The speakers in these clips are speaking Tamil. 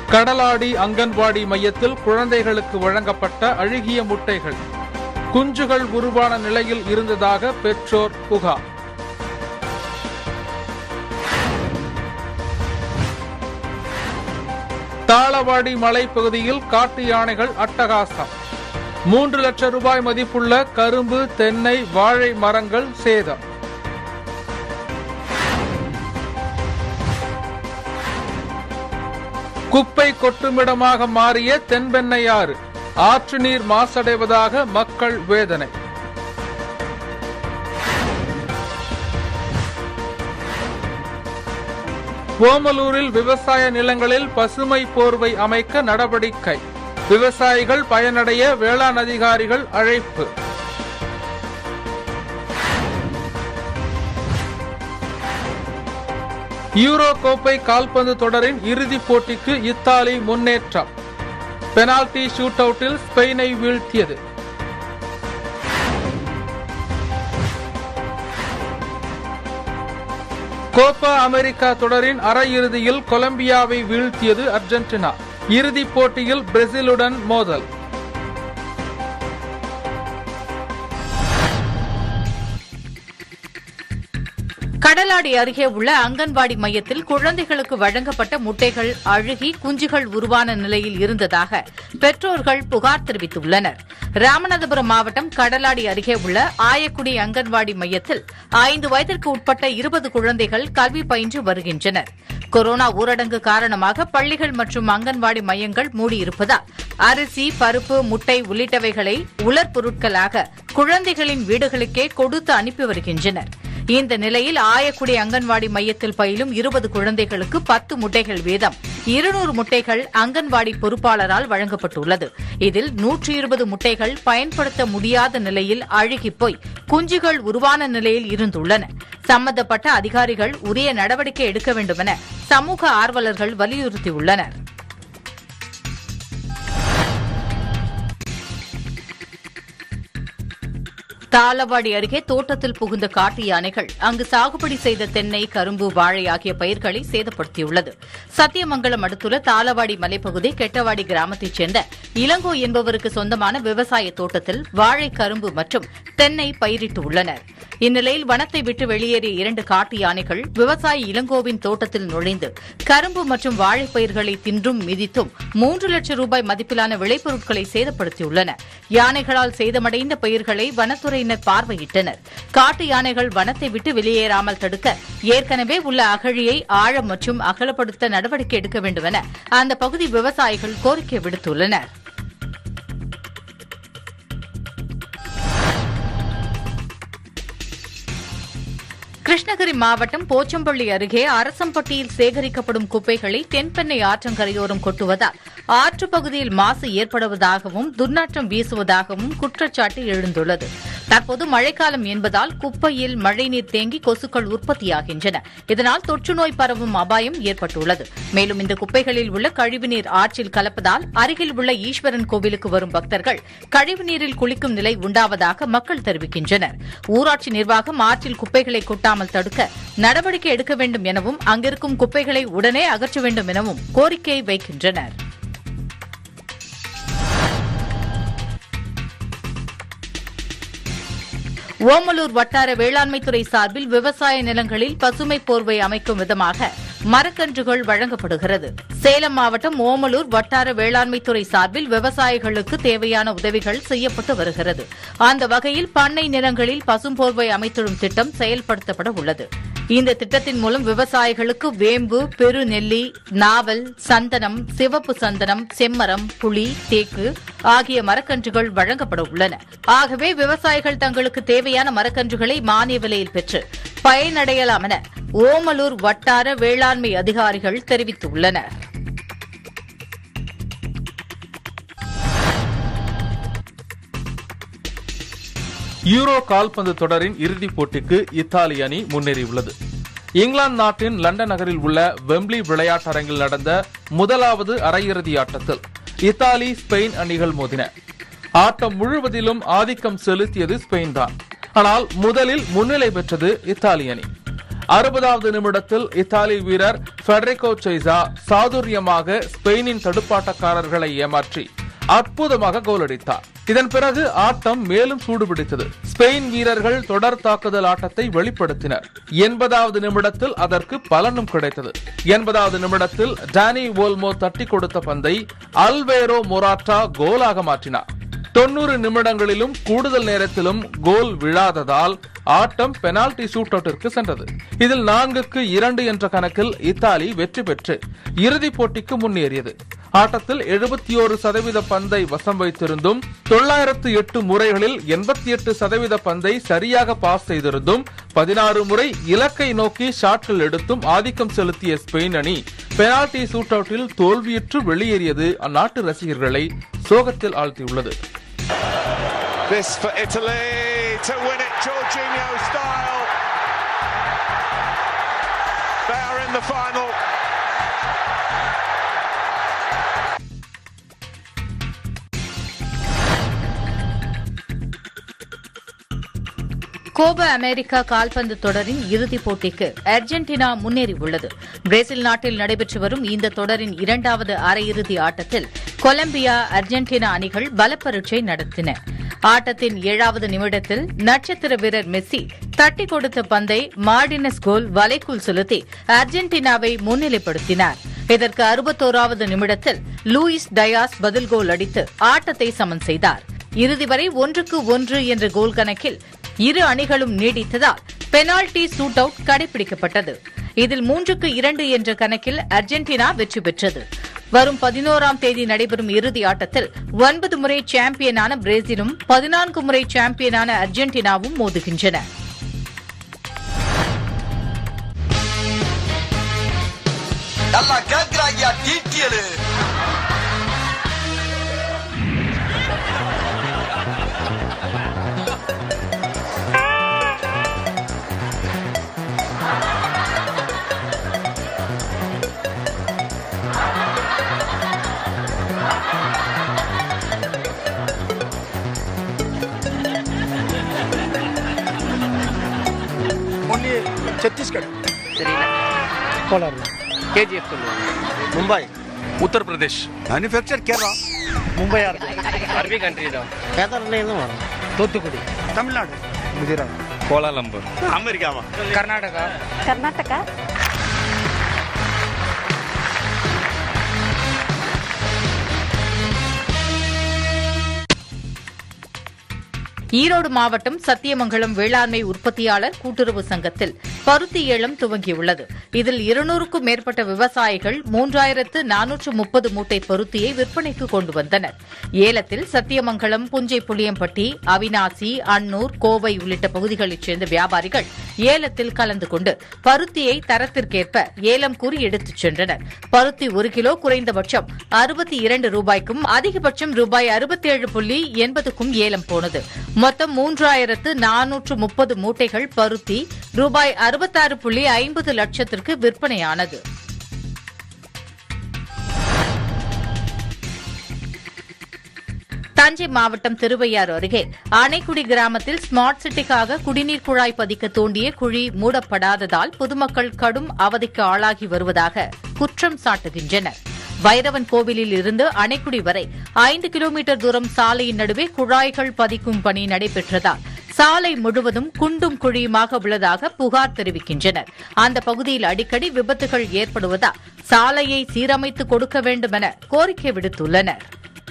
கடலாடி அங்கன்வாடி மையத்தில் குழந்தைகளுக்கு வழங்கப்பட்ட அழுகிய முட்டைகள் குஞ்சுகள் உருவான நிலையில் இருந்ததாக பெற்றோர் புகார் தாளவாடி மலைப்பகுதியில் காட்டு யானைகள் அட்டகாசம் மூன்று லட்சம் ரூபாய் மதிப்புள்ள கரும்பு தென்னை வாழை மரங்கள் சேதம் குப்பை கொட்டுமிடமாக மாறிய தென்பெண்ணையாறு ஆற்று நீர் மாசடைவதாக மக்கள் வேதனை ஓமலூரில் விவசாய நிலங்களில் பசுமை போர்வை அமைக்க நடவடிக்கை விவசாயிகள் பயனடைய வேளாண் அதிகாரிகள் அழைப்பு யூரோ கோப்பை கால்பந்து தொடரின் இறுதிப் போட்டிக்கு இத்தாலி முன்னேற்றம் பெனால்டி ஷூட் அவுட்டில் ஸ்பெயினை வீழ்த்தியது கோப்பா அமெரிக்கா தொடரின் அரையிறுதியில் கொலம்பியாவை வீழ்த்தியது அர்ஜென்டினா இறுதிப் போட்டியில் பிரேசிலுடன் மோதல் கடலாடி அருகே உள்ள அங்கன்வாடி மையத்தில் குழந்தைகளுக்கு வழங்கப்பட்ட முட்டைகள் அழுகி குஞ்சுகள் உருவான நிலையில் இருந்ததாக பெற்றோர்கள் புகார் தெரிவித்துள்ளனர் ராமநாதபுரம் மாவட்டம் கடலாடி அருகே உள்ள ஆயக்குடி அங்கன்வாடி மையத்தில் ஐந்து வயதிற்கு உட்பட்ட இருபது குழந்தைகள் கல்வி பயின்று வருகின்றனர் கொரோனா ஊரடங்கு காரணமாக பள்ளிகள் மற்றும் அங்கன்வாடி மையங்கள் மூடியிருப்பதால் அரிசி பருப்பு முட்டை உள்ளிட்டவைகளை உலர் பொருட்களாக குழந்தைகளின் வீடுகளுக்கே கொடுத்து அனுப்பி வருகின்றனர் இந்த நிலையில் ஆயக்குடி அங்கன்வாடி மையத்தில் பயிலும் இருபது குழந்தைகளுக்கு பத்து முட்டைகள் வீதம் இருநூறு முட்டைகள் அங்கன்வாடி பொறுப்பாளரால் வழங்கப்பட்டுள்ளது இதில் நூற்றி இருபது முட்டைகள் பயன்படுத்த முடியாத நிலையில் அழுகிப் போய் குஞ்சுகள் உருவான நிலையில் இருந்துள்ளன சம்பந்தப்பட்ட அதிகாரிகள் உரிய நடவடிக்கை எடுக்க வேண்டும் என சமூக ஆர்வலர்கள் வலியுறுத்தியுள்ளனர் தாளவாடி அருகே தோட்டத்தில் புகுந்த காட்டு யானைகள் அங்கு சாகுபடி செய்த தென்னை கரும்பு வாழை ஆகிய பயிர்களை சேதப்படுத்தியுள்ளது சத்தியமங்கலம் அடுத்துள்ள தாளவாடி மலைப்பகுதி கெட்டவாடி கிராமத்தைச் சேர்ந்த இளங்கோ என்பவருக்கு சொந்தமான விவசாய தோட்டத்தில் வாழை கரும்பு மற்றும் தென்னை பயிரிட்டு உள்ளனர் இந்நிலையில் வனத்தை விட்டு வெளியேறிய இரண்டு காட்டு யானைகள் விவசாயி இளங்கோவின் தோட்டத்தில் நுழைந்து கரும்பு மற்றும் வாழைப்பயிர்களை தின்றும் மிதித்தும் மூன்று லட்சம் ரூபாய் மதிப்பிலான விளைபொருட்களை சேதப்படுத்தியுள்ளன யானைகளால் சேதமடைந்த பயிர்களை வனத்துறையினர் பார்வையிட்டனர் காட்டு யானைகள் வனத்தை விட்டு வெளியேறாமல் தடுக்க ஏற்கனவே உள்ள அகழியை ஆழம் மற்றும் அகலப்படுத்த நடவடிக்கை எடுக்க வேண்டும் என அந்த பகுதி விவசாயிகள் கோரிக்கை விடுத்துள்ளனர் கிருஷ்ணகிரி மாவட்டம் போச்சம்பள்ளி அருகே அரசம்பட்டியில் சேகரிக்கப்படும் குப்பைகளை தென்பெண்ணை ஆற்றங்கரையோரம் கொட்டுவதால் ஆற்றுப் பகுதியில் மாசு ஏற்படுவதாகவும் துர்நாற்றம் வீசுவதாகவும் குற்றச்சாட்டு எழுந்துள்ளது தற்போது மழைக்காலம் என்பதால் குப்பையில் மழைநீர் தேங்கி கொசுக்கள் உற்பத்தியாகின்றன இதனால் தொற்றுநோய் பரவும் அபாயம் ஏற்பட்டுள்ளது மேலும் இந்த குப்பைகளில் உள்ள கழிவுநீர் ஆற்றில் கலப்பதால் அருகில் உள்ள ஈஸ்வரன் கோவிலுக்கு வரும் பக்தர்கள் கழிவுநீரில் குளிக்கும் நிலை உண்டாவதாக மக்கள் தெரிவிக்கின்றனர் ஊராட்சி நிர்வாகம் ஆற்றில் குப்பைகளை கொட்டாமல் தடுக்க நடவடிக்கை எடுக்க வேண்டும் எனவும் அங்கிருக்கும் குப்பைகளை உடனே அகற்ற வேண்டும் எனவும் கோரிக்கை வைக்கின்றனர் ஓமலூர் வட்டார வேளாண்மைத்துறை சார்பில் விவசாய நிலங்களில் பசுமை போர்வை அமைக்கும் விதமாக மரக்கன்றுகள் வழங்கப்படுகிறது சேலம் மாவட்டம் ஓமலூர் வட்டார வேளாண்மைத்துறை சார்பில் விவசாயிகளுக்கு தேவையான உதவிகள் செய்யப்பட்டு வருகிறது அந்த வகையில் பண்ணை நிலங்களில் பசும்போர்வை அமைத்திடும் திட்டம் செயல்படுத்தப்பட உள்ளது இந்த திட்டத்தின் மூலம் விவசாயிகளுக்கு வேம்பு பெருநெல்லி நாவல் சந்தனம் சிவப்பு சந்தனம் செம்மரம் புளி தேக்கு ஆகிய மரக்கன்றுகள் வழங்கப்பட உள்ளன ஆகவே விவசாயிகள் தங்களுக்கு தேவையான மரக்கன்றுகளை மானிய விலையில் பெற்று பயனடையலாம் என ஓமலூர் வட்டார வேளாண்மை அதிகாரிகள் தெரிவித்துள்ளனர் யூரோ கால்பந்து தொடரின் இறுதிப் போட்டிக்கு இத்தாலி அணி முன்னேறியுள்ளது இங்கிலாந்து நாட்டின் லண்டன் நகரில் உள்ள வெம்ப்லி விளையாட்டரங்கில் நடந்த முதலாவது அரையிறுதி ஆட்டத்தில் இத்தாலி ஸ்பெயின் அணிகள் மோதின ஆட்டம் முழுவதிலும் ஆதிக்கம் செலுத்தியது ஸ்பெயின் தான் ஆனால் முதலில் முன்னிலை பெற்றது இத்தாலி அணி அறுபதாவது நிமிடத்தில் இத்தாலி வீரர் ஃபெடரிகோ செய்சா சாதுரியமாக ஸ்பெயினின் தடுப்பாட்டக்காரர்களை ஏமாற்றி அற்புதமாக கோல் அடித்தார் இதன் பிறகு ஆட்டம் மேலும் சூடுபிடித்தது ஸ்பெயின் வீரர்கள் தொடர் தாக்குதல் ஆட்டத்தை வெளிப்படுத்தினர் எண்பதாவது நிமிடத்தில் அதற்கு பலனும் கிடைத்தது எண்பதாவது நிமிடத்தில் டானி ஓல்மோ தட்டி கொடுத்த பந்தை அல்வேரோ மொராட்டா கோலாக மாற்றினார் தொண்ணூறு நிமிடங்களிலும் கூடுதல் நேரத்திலும் கோல் விழாததால் ஆட்டம் பெனால்டி ஷூட் அவுட்டிற்கு சென்றது இதில் நான்குக்கு இரண்டு என்ற கணக்கில் இத்தாலி வெற்றி பெற்று இறுதிப் போட்டிக்கு முன்னேறியது ஆட்டத்தில் எழுபத்தி ஒரு சதவீத பந்தை வசம் வைத்திருந்தும் தொள்ளாயிரத்து எட்டு முறைகளில் எண்பத்தி எட்டு சதவீத பந்தை சரியாக பாஸ் செய்திருந்தும் பதினாறு முறை இலக்கை நோக்கி ஷாட்கள் எடுத்தும் ஆதிக்கம் செலுத்திய ஸ்பெயின் அணி பெனால்டி ஷூட் அவுட்டில் தோல்வியுற்று வெளியேறியது அந்நாட்டு ரசிகர்களை சோகத்தில் ஆழ்த்தியுள்ளது This for Italy to win it Jorginho style. They are in the final. Copa America கால்பந்து தொடரின் இறுதிப் போட்டிக்கு அர்ஜென்டினா முன்னேறியுள்ளது பிரேசில் நாட்டில் நடைபெற்று வரும் இந்த தொடரின் இரண்டாவது அரையிறுதி ஆட்டத்தில் கொலம்பியா அர்ஜென்டினா அணிகள் பலப்பரீட்சை நடத்தின ஆட்டத்தின் ஏழாவது நிமிடத்தில் நட்சத்திர வீரர் மெஸ்ஸி தட்டி கொடுத்த பந்தை மார்டினஸ் கோல் வலைக்குள் செலுத்தி அர்ஜென்டினாவை முன்னிலைப்படுத்தினார் இதற்கு அறுபத்தோராவது நிமிடத்தில் லூயிஸ் டயாஸ் பதில் கோல் அடித்து ஆட்டத்தை சமன் செய்தார் இறுதி வரை ஒன்றுக்கு ஒன்று என்ற கோல் கணக்கில் இரு அணிகளும் நீடித்ததால் பெனால்டி சூட் அவுட் கடைபிடிக்கப்பட்டது இதில் மூன்றுக்கு இரண்டு என்ற கணக்கில் அர்ஜென்டினா வெற்றி பெற்றது வரும் பதினோராம் தேதி நடைபெறும் இறுதி ஆட்டத்தில் ஒன்பது முறை சாம்பியனான பிரேசிலும் பதினான்கு முறை சாம்பியனான அர்ஜென்டினாவும் மோதுகின்றன நல்லா கேக்குறாங்கயா டீட்டியலு ஒன்லி சத்தீஸ்கர் தெரியல கோலார் கேஜிஎஃப் சொல்லுவாங்க மும்பை உத்தர் பிரதேஷ் மேனுஃபேக்சர் கேரளா மும்பையா இருக்கு அரபி கண்ட்ரி தான் கேதார்லேருந்து வரும் தூத்துக்குடி தமிழ்நாடு குஜராத் கோலாலம்பூர் அமெரிக்காவா கர்நாடகா ಕರ್ನಾಟಕ ஈரோடு மாவட்டம் சத்தியமங்கலம் வேளாண்மை உற்பத்தியாளர் கூட்டுறவு சங்கத்தில் பருத்தி ஏலம் துவங்கியுள்ளது இதில் இருநூறுக்கும் மேற்பட்ட விவசாயிகள் மூன்றாயிரத்து நானூற்று முப்பது மூட்டை பருத்தியை விற்பனைக்கு கொண்டு வந்தனர் ஏலத்தில் சத்தியமங்கலம் புஞ்சை புளியம்பட்டி அவினாசி அன்னூர் கோவை உள்ளிட்ட பகுதிகளைச் சேர்ந்த வியாபாரிகள் ஏலத்தில் கலந்து கொண்டு பருத்தியை தரத்திற்கேற்ப ஏலம் கூறி எடுத்துச் சென்றனர் பருத்தி ஒரு கிலோ குறைந்தபட்சம் அறுபத்தி இரண்டு ரூபாய்க்கும் அதிகபட்சம் ரூபாய் அறுபத்தேழு புள்ளி எண்பதுக்கும் ஏலம் போனது மொத்தம் மூன்றாயிரத்து நானூற்று முப்பது மூட்டைகள் பருத்தி ரூபாய் அறுபத்தாறு புள்ளி ஐம்பது லட்சத்திற்கு விற்பனையானது தஞ்சை மாவட்டம் திருவையாறு அருகே ஆனைக்குடி கிராமத்தில் ஸ்மார்ட் சிட்டிக்காக குடிநீர் குழாய் பதிக்க தோண்டிய குழி மூடப்படாததால் பொதுமக்கள் கடும் அவதிக்கு ஆளாகி வருவதாக குற்றம் சாட்டுகின்றனர் வைரவன் கோவிலில் இருந்து அணைக்குடி வரை ஐந்து கிலோமீட்டர் தூரம் சாலையின் நடுவே குழாய்கள் பதிக்கும் பணி நடைபெற்றதால் சாலை முழுவதும் குண்டும் குழியுமாக உள்ளதாக புகார் தெரிவிக்கின்றனர் அந்த பகுதியில் அடிக்கடி விபத்துகள் ஏற்படுவதால் சாலையை சீரமைத்து கொடுக்க வேண்டும் என கோரிக்கை விடுத்துள்ளனர்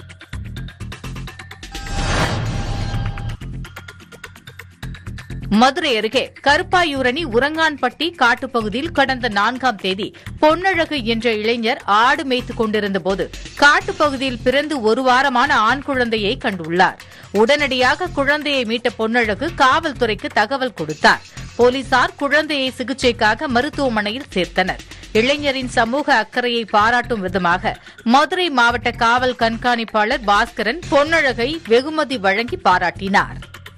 மதுரை அருகே கருப்பாயூரணி உரங்கான்பட்டி காட்டுப்பகுதியில் கடந்த நான்காம் தேதி பொன்னழகு என்ற இளைஞர் ஆடு மேய்த்துக் கொண்டிருந்த போது காட்டுப்பகுதியில் பிறந்து ஒரு வாரமான ஆண் குழந்தையை கண்டுள்ளார் உடனடியாக குழந்தையை மீட்ட பொன்னழகு காவல்துறைக்கு தகவல் கொடுத்தார் போலீசார் குழந்தையை சிகிச்சைக்காக மருத்துவமனையில் சேர்த்தனர் இளைஞரின் சமூக அக்கறையை பாராட்டும் விதமாக மதுரை மாவட்ட காவல் கண்காணிப்பாளர் பாஸ்கரன் பொன்னழகை வெகுமதி வழங்கி பாராட்டினார்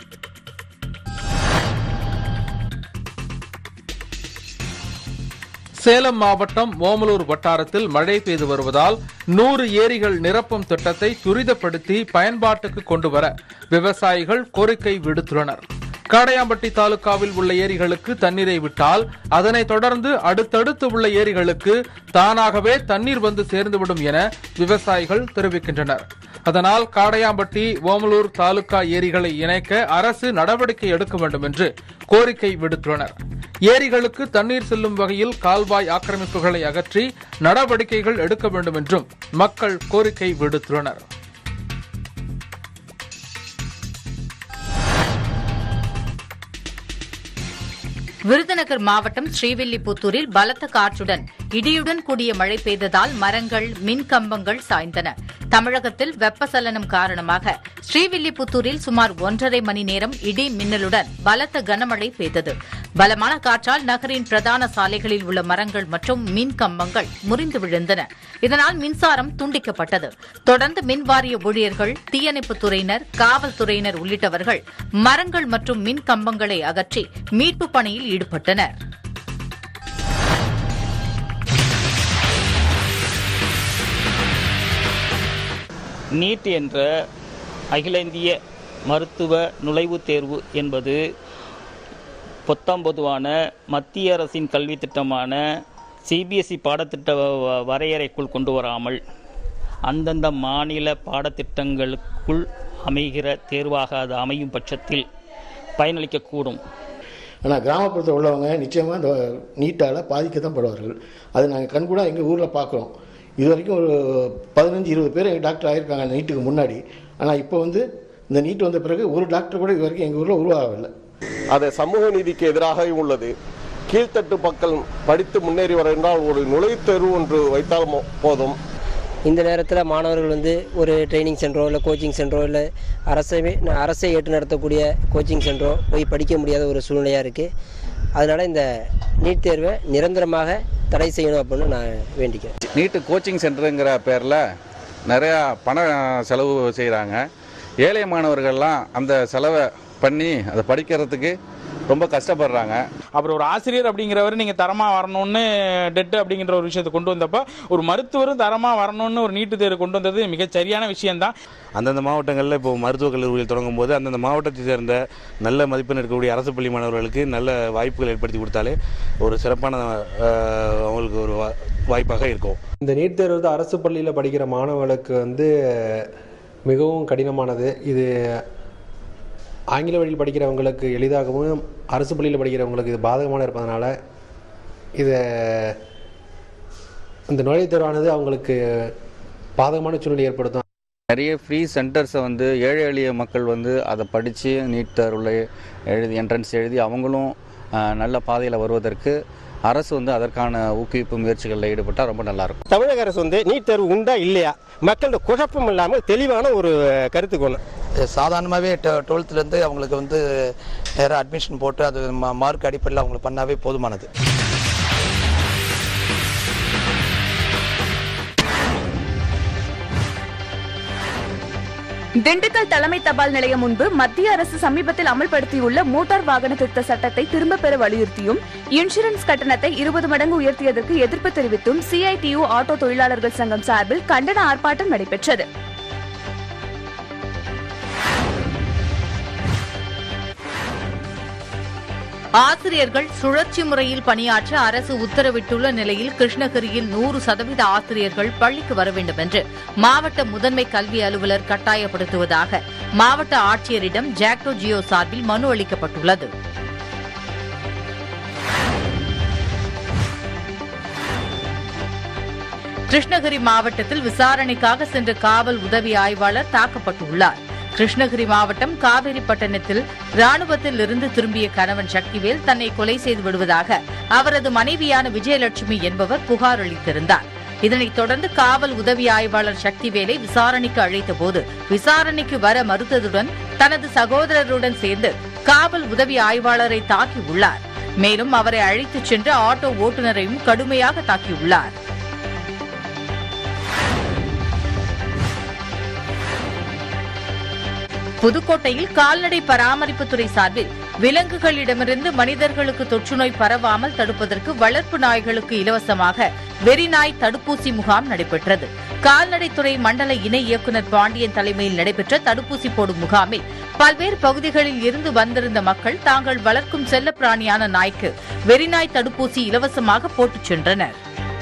சேலம் மாவட்டம் ஓமலூர் வட்டாரத்தில் மழை பெய்து வருவதால் நூறு ஏரிகள் நிரப்பும் திட்டத்தை துரிதப்படுத்தி பயன்பாட்டுக்கு கொண்டு வர விவசாயிகள் கோரிக்கை விடுத்துள்ளனர் காடையாம்பட்டி தாலுகாவில் உள்ள ஏரிகளுக்கு தண்ணீரை விட்டால் அதனைத் தொடர்ந்து அடுத்தடுத்து உள்ள ஏரிகளுக்கு தானாகவே தண்ணீர் வந்து சேர்ந்துவிடும் என விவசாயிகள் தெரிவிக்கின்றனர் அதனால் காடையாம்பட்டி ஓமலூர் தாலுகா ஏரிகளை இணைக்க அரசு நடவடிக்கை எடுக்க வேண்டும் என்று கோரிக்கை விடுத்துள்ளனர் ஏரிகளுக்கு தண்ணீர் செல்லும் வகையில் கால்வாய் ஆக்கிரமிப்புகளை அகற்றி நடவடிக்கைகள் எடுக்க வேண்டும் என்றும் மக்கள் கோரிக்கை விடுத்துள்ளனர் விருதுநகர் மாவட்டம் ஸ்ரீவில்லிபுத்தூரில் பலத்த காற்றுடன் இடியுடன் கூடிய மழை பெய்ததால் மரங்கள் மின் கம்பங்கள் சாய்ந்தன தமிழகத்தில் வெப்பசலனம் காரணமாக ஸ்ரீவில்லிபுத்தூரில் சுமார் ஒன்றரை மணி நேரம் இடி மின்னலுடன் பலத்த கனமழை பெய்தது பலமான காற்றால் நகரின் பிரதான சாலைகளில் உள்ள மரங்கள் மற்றும் மின் கம்பங்கள் முறிந்து விழுந்தன இதனால் மின்சாரம் துண்டிக்கப்பட்டது தொடர்ந்து மின் வாரிய ஊழியர்கள் தீயணைப்புத் துறையினர் காவல்துறையினர் உள்ளிட்டவர்கள் மரங்கள் மற்றும் மின் கம்பங்களை அகற்றி மீட்புப் பணியில் ஈடுபட்டனர் நீட் என்ற அகில இந்திய மருத்துவ நுழைவுத் தேர்வு என்பது பொத்தாம்பொதுவான மத்திய அரசின் கல்வி திட்டமான சிபிஎஸ்இ பாடத்திட்ட வ- வரையறைக்குள் கொண்டு வராமல் அந்தந்த மாநில பாடத்திட்டங்களுக்குள் அமைகிற தேர்வாக அது அமையும் பட்சத்தில் பயனளிக்கக்கூடும் ஆனால் கிராமப்புறத்தில் உள்ளவங்க நிச்சயமாக இந்த நீட்டால் பாதிக்க தான் படுவார்கள் அது நாங்கள் கண்கூடாக எங்கள் ஊரில் பார்க்குறோம் இது வரைக்கும் ஒரு பதினஞ்சு இருபது பேர் எங்கள் டாக்டர் ஆகியிருக்காங்க நீட்டுக்கு முன்னாடி ஆனால் இப்போ வந்து இந்த நீட் வந்த பிறகு ஒரு டாக்டர் கூட இது வரைக்கும் எங்கள் ஊரில் உருவாகவில்லை அது சமூக நீதிக்கு எதிராக உள்ளது கீழ்த்தட்டு மக்கள் படித்து முன்னேறி வர என்றால் ஒரு நுழைவுத் தேர்வு ஒன்று வைத்தால் மோ- போதும் இந்த நேரத்தில் மாணவர்கள் வந்து ஒரு ட்ரைனிங் சென்டரோ இல்லை கோச்சிங் சென்டரோ இல்லை அரசே அரசை ஏற்று நடத்தக்கூடிய கோச்சிங் சென்டரோ போய் படிக்க முடியாத ஒரு சூழ்நிலையாக இருக்குது அதனால் இந்த நீட் தேர்வை நிரந்தரமாக தடை செய்யணும் அப்படின்னு நான் வேண்டிக்கிறேன் நீட்டு கோச்சிங் சென்டருங்கிற பேரில் நிறையா பண செலவு செய்கிறாங்க ஏழை மாணவர்கள்லாம் அந்த செலவை பண்ணி அதை படிக்கிறதுக்கு ரொம்ப கஷ்டப்படுறாங்க அப்புறம் ஒரு ஆசிரியர் அப்படிங்கிறவர் நீங்க தரமா வரணும்னு டெட் அப்படிங்கிற ஒரு விஷயத்தை கொண்டு வந்தப்ப ஒரு மருத்துவரும் தரமா வரணும்னு ஒரு நீட்டு தேர்வு கொண்டு வந்தது மிகச் சரியான விஷயம்தான் அந்தந்த மாவட்டங்களில் இப்போ மருத்துவக் கல்லூரிகள் தொடங்கும் போது அந்தந்த மாவட்டத்தை சேர்ந்த நல்ல மதிப்பெண் இருக்கக்கூடிய அரசு பள்ளி மாணவர்களுக்கு நல்ல வாய்ப்புகள் ஏற்படுத்தி கொடுத்தாலே ஒரு சிறப்பான அஹ், அவங்களுக்கு ஒரு வா- வாய்ப்பாக இருக்கும் இந்த நீட் தேர்வு வந்து அரசு பள்ளியில் படிக்கிற மாணவர்களுக்கு வந்து மிகவும் கடினமானது இது ஆங்கில வழியில் படிக்கிறவங்களுக்கு எளிதாகவும் அரசு பள்ளியில் படிக்கிறவங்களுக்கு இது பாதகமான இருப்பதனால இதை இந்த நுழைவுத் தேர்வானது அவங்களுக்கு பாதகமான சூழ்நிலை ஏற்படுத்தும் நிறைய ஃப்ரீ சென்டர்ஸை வந்து ஏழை எளிய மக்கள் வந்து அதை படித்து நீட் தேர்வில் எழுதி என்ட்ரன்ஸ் எழுதி அவங்களும் அஹ், நல்ல பாதையில் வருவதற்கு அரசு வந்து அதற்கான ஊக்குவிப்பு முயற்சிகளில் ஈடுபட்டால் ரொம்ப நல்லாயிருக்கும் தமிழக அரசு வந்து நீட் தேர்வு உண்டா இல்லையா மக்களோட குழப்பம் இல்லாமல் தெளிவான ஒரு கருத்து கொள்ளும் சாதாரணமாகவே டுவெல்த்துலேருந்து அவங்களுக்கு வந்து நேராக அட்மிஷன் போட்டு அது மார்க் அடிப்படையில் அவங்களுக்கு பண்ணாவே போதுமானது திண்டுக்கல் தலைமை தபால் நிலையம் முன்பு மத்திய அரசு சமீபத்தில் அமல்படுத்தியுள்ள மோட்டார் வாகன திருத்த சட்டத்தை திரும்பப் பெற வலியுறுத்தியும் இன்சூரன்ஸ் கட்டணத்தை இருபது மடங்கு உயர்த்தியதற்கு எதிர்ப்பு தெரிவித்தும் சிஐடியு ஆட்டோ தொழிலாளர்கள் சங்கம் சார்பில் கண்டன ஆர்ப்பாட்டம் நடைபெற்றது ஆசிரியர்கள் சுழற்சி முறையில் பணியாற்ற அரசு உத்தரவிட்டுள்ள நிலையில் கிருஷ்ணகிரியில் நூறு சதவீத ஆசிரியர்கள் பள்ளிக்கு வர வேண்டும் என்று மாவட்ட முதன்மை கல்வி அலுவலர் கட்டாயப்படுத்துவதாக மாவட்ட ஆட்சியரிடம் ஜாக்டோ ஜியோ சார்பில் மனு அளிக்கப்பட்டுள்ளது கிருஷ்ணகிரி மாவட்டத்தில் விசாரணைக்காக சென்ற காவல் உதவி ஆய்வாளர் தாக்கப்பட்டுள்ளார் கிருஷ்ணகிரி மாவட்டம் காவேரிப்பட்டணத்தில் ராணுவத்தில் இருந்து திரும்பிய கணவன் சக்திவேல் தன்னை கொலை செய்து விடுவதாக அவரது மனைவியான விஜயலட்சுமி என்பவர் புகார் அளித்திருந்தார் இதனைத் தொடர்ந்து காவல் உதவி ஆய்வாளர் சக்திவேலை விசாரணைக்கு அழைத்தபோது விசாரணைக்கு வர மறுத்ததுடன் தனது சகோதரருடன் சேர்ந்து காவல் உதவி ஆய்வாளரை தாக்கியுள்ளார் மேலும் அவரை அழைத்துச் சென்று ஆட்டோ ஓட்டுநரையும் கடுமையாக தாக்கியுள்ளார் புதுக்கோட்டையில் கால்நடை பராமரிப்புத்துறை சார்பில் விலங்குகளிடமிருந்து மனிதர்களுக்கு தொற்றுநோய் பரவாமல் தடுப்பதற்கு வளர்ப்பு நாய்களுக்கு இலவசமாக வெறிநாய் தடுப்பூசி முகாம் நடைபெற்றது கால்நடைத்துறை மண்டல இணை இயக்குநர் பாண்டியன் தலைமையில் நடைபெற்ற தடுப்பூசி போடும் முகாமில் பல்வேறு பகுதிகளில் இருந்து வந்திருந்த மக்கள் தாங்கள் வளர்க்கும் செல்ல பிராணியான நாய்க்கு வெறிநாய் தடுப்பூசி இலவசமாக போட்டுச் சென்றனர்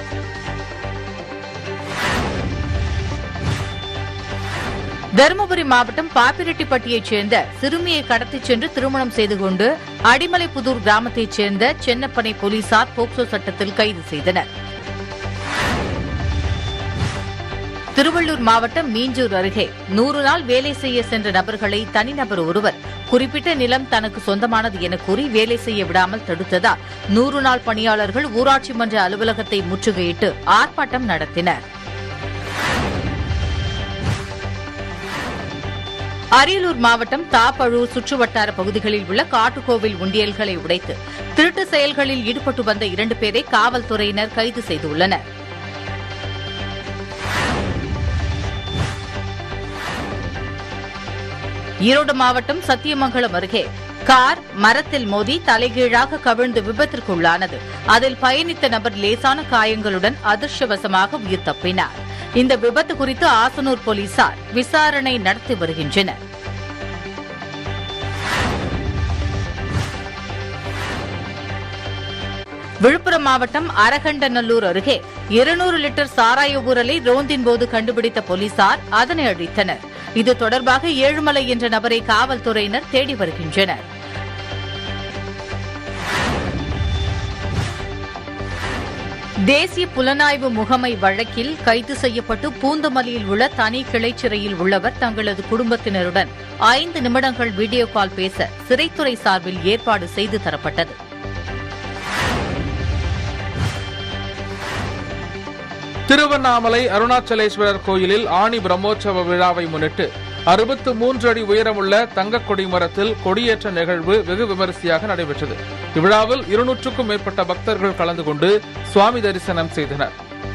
தருமபுரி மாவட்டம் பாப்பிரெட்டிப்பட்டியைச் சேர்ந்த சிறுமியை கடத்திச் சென்று திருமணம் செய்து கொண்டு அடிமலைப்புதூர் கிராமத்தைச் சேர்ந்த சென்னப்பனை போலீசார் போக்சோ சட்டத்தில் கைது செய்தனர் திருவள்ளூர் மாவட்டம் மீஞ்சூர் அருகே நூறு நாள் வேலை செய்ய சென்ற நபர்களை தனிநபர் ஒருவர் குறிப்பிட்ட நிலம் தனக்கு சொந்தமானது என கூறி வேலை செய்ய விடாமல் தடுத்ததால் நூறு நாள் பணியாளர்கள் ஊராட்சி மன்ற அலுவலகத்தை முற்றுகையிட்டு ஆர்ப்பாட்டம் நடத்தினர் அரியலூர் மாவட்டம் தாப்பழூர் சுற்றுவட்டார பகுதிகளில் உள்ள காட்டுக்கோவில் உண்டியல்களை உடைத்து திருட்டு செயல்களில் ஈடுபட்டு வந்த இரண்டு பேரை காவல்துறையினர் கைது செய்துள்ளனர் ஈரோடு மாவட்டம் சத்தியமங்கலம் அருகே கார் மரத்தில் மோதி தலைகீழாக கவிழ்ந்து விபத்திற்குள்ளானது அதில் பயணித்த நபர் லேசான காயங்களுடன் அதிர்ஷ்டவசமாக உயிர் தப்பினார் இந்த விபத்து குறித்து ஆசனூர் போலீசார் விசாரணை நடத்தி வருகின்றனர் விழுப்புரம் மாவட்டம் அரகண்டநல்லூர் அருகே இருநூறு லிட்டர் சாராய ஊரலை ரோந்தின் போது கண்டுபிடித்த போலீசார் அதனை அழித்தனர் இது தொடர்பாக ஏழுமலை என்ற நபரை காவல்துறையினர் தேடி வருகின்றனர் தேசிய புலனாய்வு முகமை வழக்கில் கைது செய்யப்பட்டு பூந்தமல்லியில் உள்ள தனி கிளைச்சிறையில் உள்ளவர் தங்களது குடும்பத்தினருடன் ஐந்து நிமிடங்கள் வீடியோ கால் பேச சிறைத்துறை சார்பில் ஏற்பாடு செய்து தரப்பட்டது திருவண்ணாமலை அருணாச்சலேஸ்வரர் கோயிலில் ஆணி பிரம்மோற்சவ விழாவை முன்னிட்டு அறுபத்து மூன்று அடி உயரமுள்ள தங்க கொடிமரத்தில் கொடியேற்ற நிகழ்வு வெகு விமரிசையாக நடைபெற்றது இவ்விழாவில் இருநூற்றுக்கும் மேற்பட்ட பக்தர்கள் கலந்து கொண்டு சுவாமி தரிசனம் செய்தனர்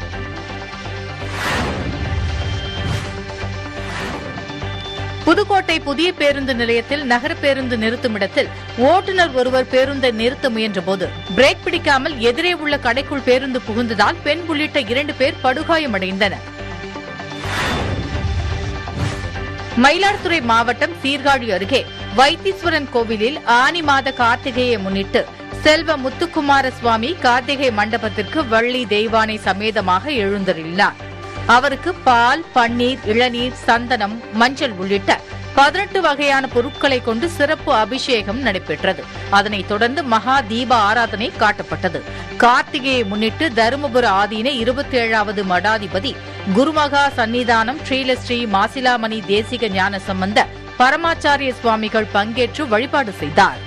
புதுக்கோட்டை புதிய பேருந்து நிலையத்தில் நகர பேருந்து நிறுத்துமிடத்தில் ஓட்டுநர் ஒருவர் பேருந்தை நிறுத்த முயன்றபோது பிரேக் பிடிக்காமல் எதிரே உள்ள கடைக்குள் பேருந்து புகுந்ததால் பெண் உள்ளிட்ட இரண்டு பேர் படுகாயமடைந்தனர் மயிலாடுதுறை மாவட்டம் சீர்காழி அருகே வைத்தீஸ்வரன் கோவிலில் ஆனி மாத கார்த்திகையை முன்னிட்டு செல்வ முத்துக்குமார சுவாமி கார்த்திகை மண்டபத்திற்கு வள்ளி தெய்வானை சமேதமாக எழுந்தருளினார் அவருக்கு பால் பன்னீர் இளநீர் சந்தனம் மஞ்சள் உள்ளிட்ட பதினெட்டு வகையான பொருட்களை கொண்டு சிறப்பு அபிஷேகம் நடைபெற்றது அதனைத் தொடர்ந்து மகா தீப ஆராதனை காட்டப்பட்டது கார்த்திகையை முன்னிட்டு தருமபுர ஆதீன இருபத்தி ஏழாவது மடாதிபதி குருமகா சன்னிதானம் ஸ்ரீலஸ்ரீ மாசிலாமணி தேசிக ஞான சம்பந்த பரமாச்சாரிய சுவாமிகள் பங்கேற்று வழிபாடு செய்தார்